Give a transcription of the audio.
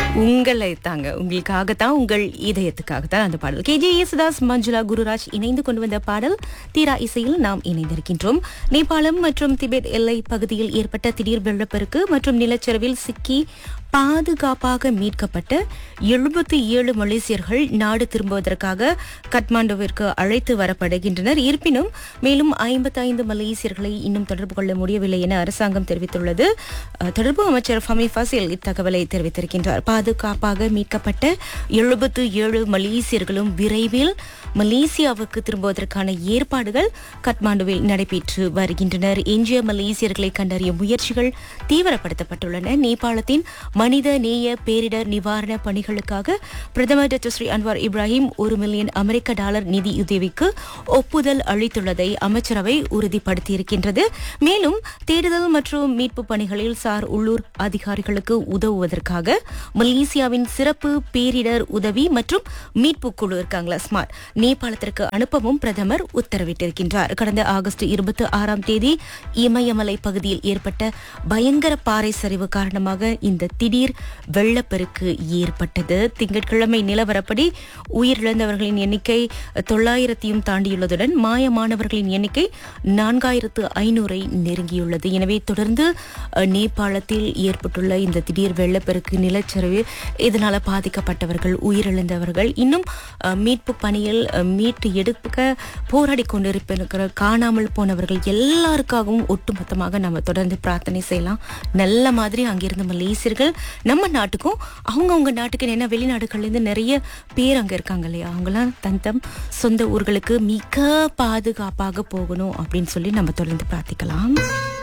உங்களை தாங்க உங்களுக்காகத்தான் உங்கள் இதயத்துக்காகத்தான் அந்த பாடல் கே ஜே யேசுதாஸ் மஞ்சுளா குருராஜ் இணைந்து கொண்டு வந்த பாடல் தீரா இசையில் நாம் இணைந்திருக்கின்றோம் நேபாளம் மற்றும் திபெத் எல்லை பகுதியில் ஏற்பட்ட திடீர் வெள்ளப்பெருக்கு மற்றும் நிலச்சரிவில் சிக்கி பாதுகாப்பாக மீட்கப்பட்ட எழுபத்தி ஏழு மலேசியர்கள் நாடு திரும்புவதற்காக கட்மாண்டுவிற்கு அழைத்து வரப்படுகின்றனர் இருப்பினும் மேலும் ஐம்பத்தைந்து மலேசியர்களை இன்னும் தொடர்பு கொள்ள முடியவில்லை என அரசாங்கம் தெரிவித்துள்ளது அஹ், தொடர்பு அமைச்சர் ஃபமி ஃபசில் இத்தகவலை தெரிவித்திருக்கின்றார் பாதுகாப்பாக மீட்கப்பட்ட எழுபத்து ஏழு மலேசியர்களும் விரைவில் மலேசியாவுக்கு திரும்புவதற்கான ஏற்பாடுகள் கட்மாண்டுவில் நடைபெற்று வருகின்றனர் எஞ்சிய மலேசியர்களை கண்டறியும் முயற்சிகள் தீவிரப்படுத்தப்பட்டுள்ளன நேபாளத்தின் மனித நேய பேரிடர் நிவாரண பணிகளுக்காக பிரதமர் டாக்டர் ஸ்ரீ அன்வார் இப்ராஹிம் ஒரு மில்லியன் அமெரிக்க டாலர் நிதியுதவிக்கு ஒப்புதல் அளித்துள்ளதை அமைச்சரவை உறுதிப்படுத்தியிருக்கின்றது மேலும் தேடுதல் மற்றும் மீட்பு பணிகளில் சார் உள்ளூர் அதிகாரிகளுக்கு உதவுவதற்காக மலேசியாவின் சிறப்பு பேரிடர் உதவி மற்றும் மீட்பு குழு இருக்காங்களா ஸ்மார்ட் நேபாளத்திற்கு அனுப்பவும் பிரதமர் உத்தரவிட்டிருக்கின்றார் கடந்த ஆகஸ்ட் இருபத்தி ஆறாம் தேதி இமயமலை பகுதியில் ஏற்பட்ட பயங்கர பாறை சரிவு காரணமாக இந்த திடீர் வெள்ளப்பெருக்கு ஏற்பட்டது திங்கட்கிழமை நிலவரப்படி உயிரிழந்தவர்களின் எண்ணிக்கை தொள்ளாயிரத்தையும் தாண்டியுள்ளதுடன் மாயமானவர்களின் எண்ணிக்கை நான்காயிரத்து ஐநூறை நெருங்கியுள்ளது எனவே தொடர்ந்து அஹ், நேபாளத்தில் ஏற்பட்டுள்ள இந்த திடீர் வெள்ளப்பெருக்கு நிலச்சரிவு இதனால பாதிக்கப்பட்டவர்கள் உயிரிழந்தவர்கள் இன்னும் அஹ், மீட்பு பணியில் அஹ், மீட்டு எடுக்க போராடி கொண்டிருப்பிருக்கிற காணாமல் போனவர்கள் எல்லாருக்காகவும் ஒட்டுமொத்தமாக நம்ம தொடர்ந்து பிரார்த்தனை செய்யலாம் நல்ல மாதிரி அங்கிருந்து மலேசியர்கள் நம்ம நாட்டுக்கும் அவங்கவுங்க நாட்டுக்கு என்ன வெளிநாடுகள்ல இருந்து நிறைய பேர் அங்க இருக்காங்க இல்லையா அவங்களாம் தன் தம் சொந்த ஊர்களுக்கு மிக பாதுகாப்பாக போகணும் அப்படின்னு சொல்லி நம்ம தொடர்ந்து பிரார்த்திக்கலாம்